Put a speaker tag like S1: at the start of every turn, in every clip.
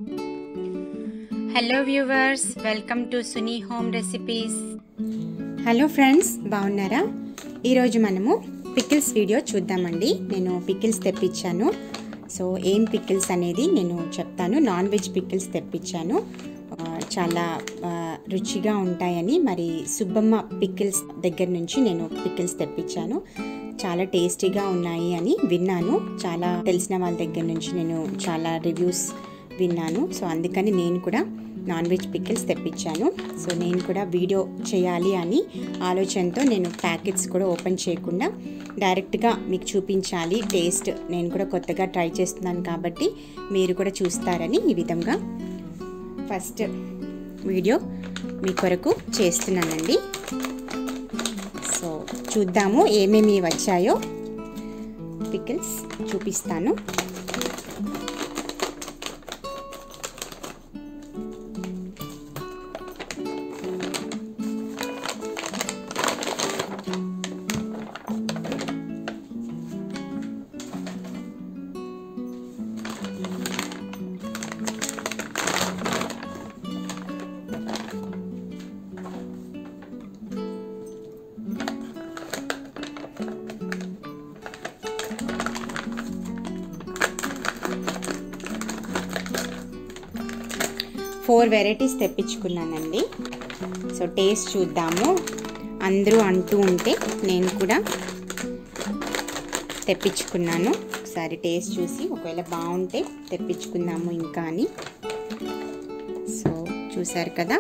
S1: hello viewers welcome to Suni home recipes
S2: hello friends బాగున్నారా ఈరోజు మనము పికిల్స్ వీడియో చూద్దామండి నేను పికిల్స్ తెప్పించాను సో ఏం పికిల్స్ అనేది నేను చెప్తాను నాన్ వెజ్ పికిల్స్ తెప్పించాను ఆ, చాలా ఆ, రుచిగా ఉంటాయని మరి సుబ్బమ్మ పికిల్స్ దగ్గర నుంచి నేను పికిల్స్ తెప్పించాను చాలా టేస్టీగా ఉన్నాయి అని విన్నాను చాలా తెలిసిన వాళ్ళ దగ్గర నుంచి నేను చాలా రివ్యూస్ విన్నాను సో అందుకని నేను కూడా నాన్ వెజ్ పికిల్స్ తెప్పించాను సో నేను కూడా వీడియో చేయాలి అని ఆలోచనతో నేను ప్యాకెట్స్ కూడా ఓపెన్ చేయకుండా డైరెక్ట్గా మీకు చూపించాలి టేస్ట్ నేను కూడా కొత్తగా ట్రై చేస్తున్నాను కాబట్టి మీరు కూడా చూస్తారని ఈ విధంగా ఫస్ట్ వీడియో మీ కొరకు చేస్తున్నానండి సో చూద్దాము ఏమేమి వచ్చాయో పికిల్స్ చూపిస్తాను ఫోర్ వెరైటీస్ తెప్పించుకున్నానండి సో టేస్ట్ చూద్దాము అందరూ అంటూ ఉంటే నేను కూడా తెప్పించుకున్నాను ఒకసారి టేస్ట్ చూసి ఒకవేళ బాగుంటే తెప్పించుకుందాము ఇంకా అని సో చూసారు కదా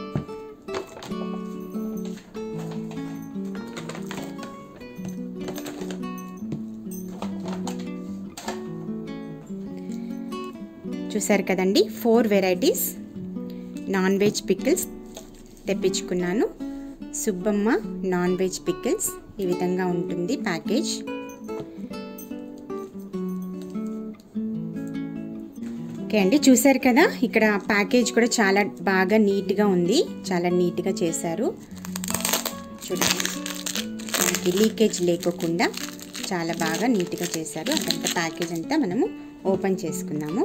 S2: చూసారు కదండి four varieties non veg pickles తెప్పించుకున్నాను సుబ్బమ్మ నాన్ వెజ్ పికిల్స్ ఈ విధంగా ఉంటుంది ప్యాకేజ్ ఓకే అండి చూసారు కదా ఇక్కడ ప్యాకేజ్ కూడా చాలా బాగా నీట్గా ఉంది చాలా నీట్గా చేశారు చూడండి మనకి లీకేజ్ లేకోకుండా చాలా బాగా నీట్గా చేశారు అదంతా ప్యాకేజ్ అంతా మనము ఓపెన్ చేసుకుందాము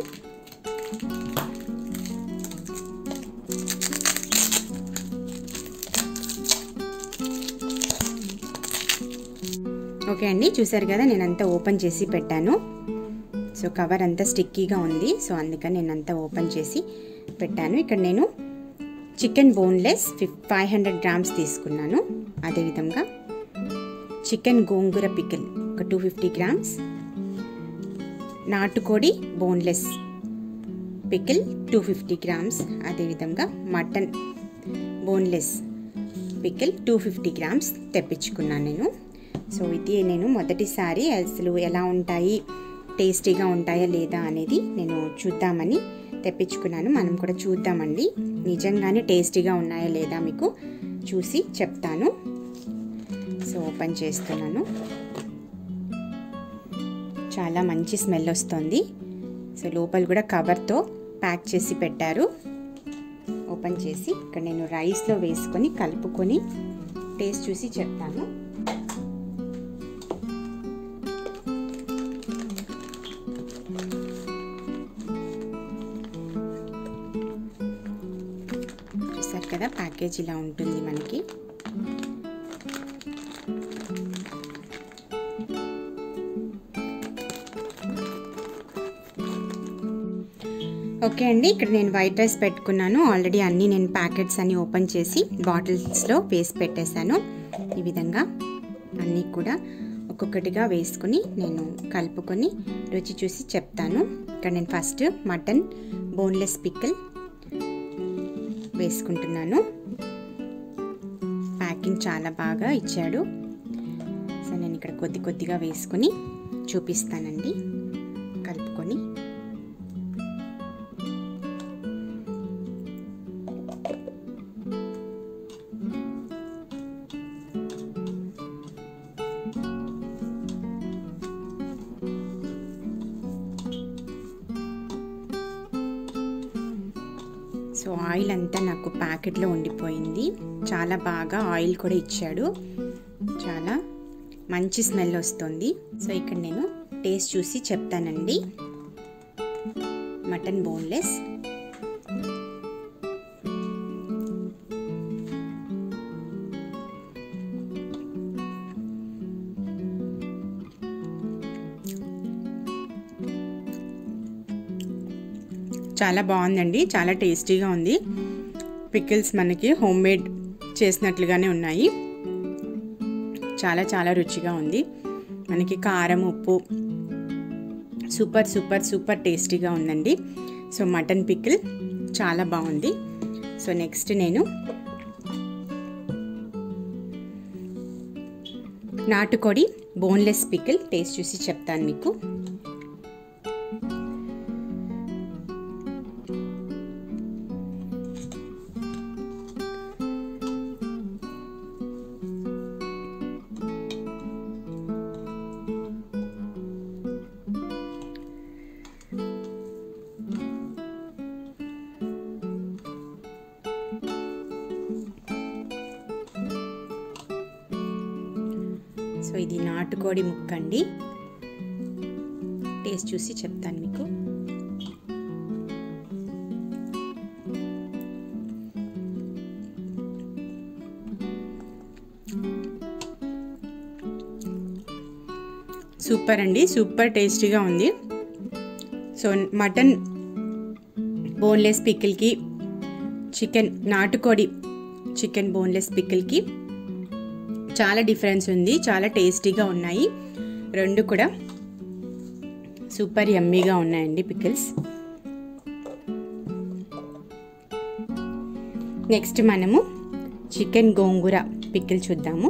S2: ఓకే అండి చూసారు కదా నేను అంతా ఓపెన్ చేసి పెట్టాను సో కవర్ అంతా స్టిక్కీగా ఉంది సో అందుకని నేను అంతా ఓపెన్ చేసి పెట్టాను ఇక్కడ నేను చికెన్ బోన్లెస్ ఫిఫ్ ఫైవ్ హండ్రెడ్ గ్రామ్స్ తీసుకున్నాను అదేవిధంగా చికెన్ గోంగూర పికిల్ ఒక టూ ఫిఫ్టీ గ్రామ్స్ నాటుకోడి boneless pickle two fifty grams అదేవిధంగా mutton boneless pickle two fifty grams తెప్పించుకున్నాను నేను సో ఇది నేను మొదటిసారి అసలు ఎలా ఉంటాయి టేస్టీగా ఉంటాయా లేదా అనేది నేను చూద్దామని తెప్పించుకున్నాను మనం కూడా చూద్దామండి నిజంగానే టేస్టీగా ఉన్నాయా లేదా మీకు చూసి చెప్తాను సో ఓపెన్ చేస్తున్నాను చాలా మంచి స్మెల్ వస్తుంది సో లోపల కూడా కవర్తో ప్యాక్ చేసి పెట్టారు ఓపెన్ చేసి ఇక్కడ నేను రైస్లో వేసుకొని కలుపుకొని టేస్ట్ చూసి చెప్తాను చూసారు కదా ప్యాకేజ్ ఇలా ఉంటుంది మనకి ఓకే అండి ఇక్కడ నేను వైట్ రైస్ పెట్టుకున్నాను ఆల్రెడీ అన్నీ నేను ప్యాకెట్స్ అన్నీ ఓపెన్ చేసి బాటిల్స్లో వేసి పెట్టేశాను ఈ విధంగా అన్నీ కూడా ఒక్కొక్కటిగా వేసుకొని నేను కలుపుకొని రుచి చూసి చెప్తాను ఇక్కడ నేను ఫస్ట్ మటన్ బోన్లెస్ పిక్కల్ వేసుకుంటున్నాను ప్యాకింగ్ చాలా బాగా ఇచ్చాడు సో నేను ఇక్కడ కొద్ది కొద్దిగా వేసుకొని చూపిస్తానండి కలుపుకొని సో ఆయిల్ అంతా నాకు ప్యాకెట్లో ఉండిపోయింది చాలా బాగా ఆయిల్ కూడా ఇచ్చాడు చాలా మంచి స్మెల్ వస్తుంది సో ఇక్కడ నేను టేస్ట్ చూసి చెప్తానండి మటన్ బోన్లెస్ చాలా బాగుందండి చాలా టేస్టీగా ఉంది పికిల్స్ మనకి హోమ్ మేడ్ చేసినట్లుగానే ఉన్నాయి చాలా చాలా రుచిగా ఉంది మనకి కారం ఉప్పు సూపర్ సూపర్ సూపర్ టేస్టీగా ఉందండి సో మటన్ పికిల్ చాలా బాగుంది సో నెక్స్ట్ నేను నాటుకోడి బోన్లెస్ పికిల్ టేస్ట్ చూసి చెప్తాను మీకు సో ఇది నాటుకోడి ముక్క అండి టేస్ట్ చూసి చెప్తాను మీకు సూపర్ అండి సూపర్ టేస్టీగా ఉంది సో మటన్ బోన్లెస్ పికిల్కి చికెన్ నాటుకోడి చికెన్ బోన్లెస్ పికిల్కి చాలా డిఫరెన్స్ ఉంది చాలా టేస్టీగా ఉన్నాయి రెండు కూడా సూపర్ యమ్మీగా ఉన్నాయండి పికిల్స్ నెక్స్ట్ మనము చికెన్ గోంగూర పికిల్ చూద్దాము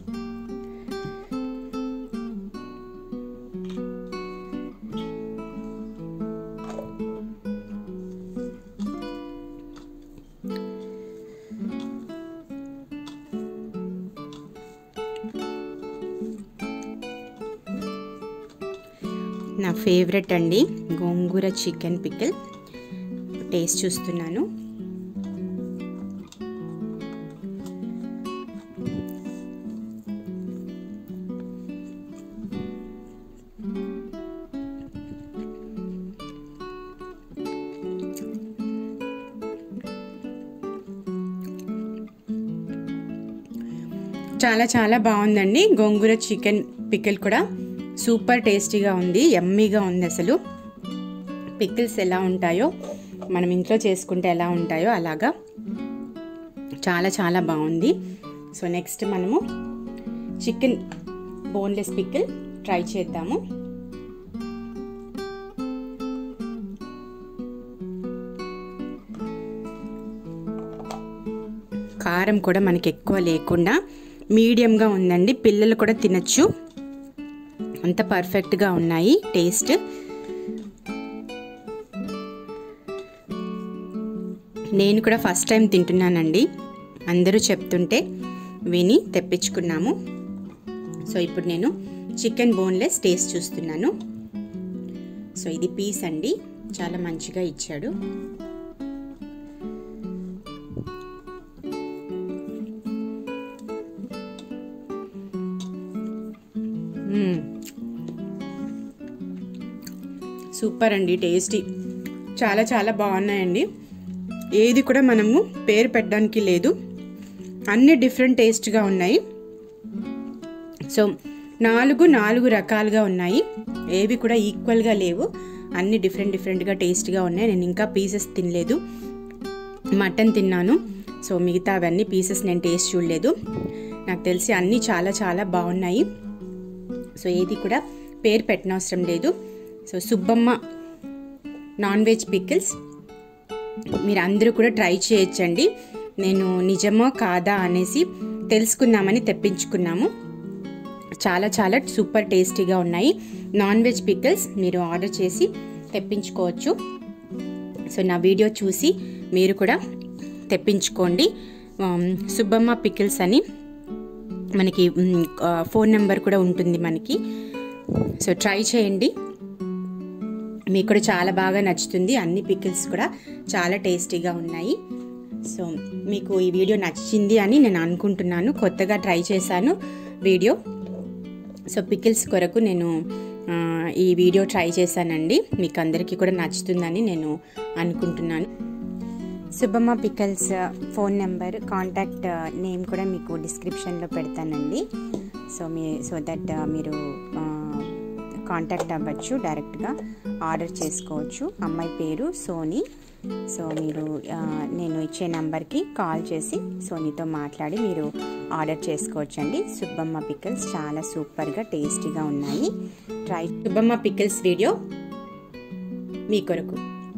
S2: నా ఫేవరెట్ అండి గోంగూర చికెన్ పికిల్ టేస్ట్ చూస్తున్నాను చాలా చాలా బాగుందండి గోంగూర చికెన్ పికిల్ కూడా సూపర్ టేస్టీగా ఉంది ఎమ్మీగా ఉంది అసలు పికిల్స్ ఎలా ఉంటాయో మనం ఇంట్లో చేసుకుంటే ఎలా ఉంటాయో అలాగా చాలా చాలా బాగుంది సో నెక్స్ట్ మనము చికెన్ బోన్లెస్ పికిల్ ట్రై చేద్దాము కారం కూడా మనకి ఎక్కువ లేకుండా మీడియంగా ఉందండి పిల్లలు కూడా తినచ్చు అంత పర్ఫెక్ట్గా ఉన్నాయి టేస్ట్ నేను కూడా ఫస్ట్ టైం తింటున్నానండి అందరూ చెప్తుంటే విని తెప్పించుకున్నాము సో ఇప్పుడు నేను చికెన్ బోన్లెస్ టేస్ట్ చూస్తున్నాను సో ఇది పీస్ అండి చాలా మంచిగా ఇచ్చాడు సూపర్ అండి టేస్టీ చాలా చాలా బాగున్నాయండి ఏది కూడా మనము పేరు పెట్టడానికి లేదు అన్ని డిఫరెంట్ టేస్ట్గా ఉన్నాయి సో నాలుగు నాలుగు రకాలుగా ఉన్నాయి ఏవి కూడా ఈక్వల్గా లేవు అన్ని డిఫరెంట్ డిఫరెంట్గా టేస్ట్గా ఉన్నాయి నేను ఇంకా పీసెస్ తినలేదు మటన్ తిన్నాను సో మిగతా అవన్నీ పీసెస్ నేను టేస్ట్ చూడలేదు నాకు తెలిసి అన్నీ చాలా చాలా బాగున్నాయి సో ఏది కూడా పేరు పెట్టనవసరం లేదు so Subbamma non veg pickles మీరు అందరూ కూడా ట్రై చేయొచ్చండి నేను నిజమో కాదా అనేసి తెలుసుకుందామని తెప్పించుకున్నాము చాలా చాలా సూపర్ టేస్టీగా ఉన్నాయి నాన్ వెజ్ పికిల్స్ మీరు ఆర్డర్ చేసి తెప్పించుకోవచ్చు సో నా వీడియో చూసి మీరు కూడా తెప్పించుకోండి సుబ్బమ్మ పికిల్స్ అని మనకి ఫోన్ నెంబర్ కూడా ఉంటుంది మనకి సో ట్రై చేయండి మీకు కూడా చాలా బాగా నచ్చుతుంది అన్ని పికిల్స్ కూడా చాలా టేస్టీగా ఉన్నాయి సో మీకు ఈ వీడియో నచ్చింది అని నేను అనుకుంటున్నాను కొత్తగా ట్రై చేశాను వీడియో సో పికిల్స్ కొరకు నేను ఈ వీడియో ట్రై చేశానండి మీకు అందరికీ కూడా నచ్చుతుందని నేను అనుకుంటున్నాను Subbamma pickles phone number contact name కూడా మీకు డిస్క్రిప్షన్లో పెడతానండి సో మీ సో దట్ మీరు కాంటాక్ట్ అవ్వచ్చు డైరెక్ట్గా ఆర్డర్ చేసుకోవచ్చు అమ్మాయి పేరు సోనీ సో మీరు నేను ఇచ్చే నెంబర్కి కాల్ చేసి సోనీతో మాట్లాడి మీరు ఆర్డర్ చేసుకోవచ్చు అండి సుబ్బమ్మ పికిల్స్ చాలా సూపర్గా టేస్టీగా ఉన్నాయి ట్రై సుబ్బమ్మ పికిల్స్ వీడియో మీ కొరకు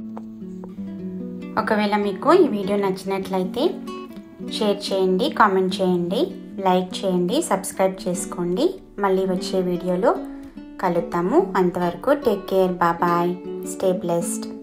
S1: ఒకవేళ మీకు ఈ వీడియో నచ్చినట్లయితే షేర్ చేయండి కామెంట్ చేయండి లైక్ చేయండి సబ్స్క్రైబ్ చేసుకోండి మళ్ళీ వచ్చే వీడియోలో కలుద్దాము అంతవరకు టేక్ కేర్ బాబాయ్ స్టే బ్లెస్డ్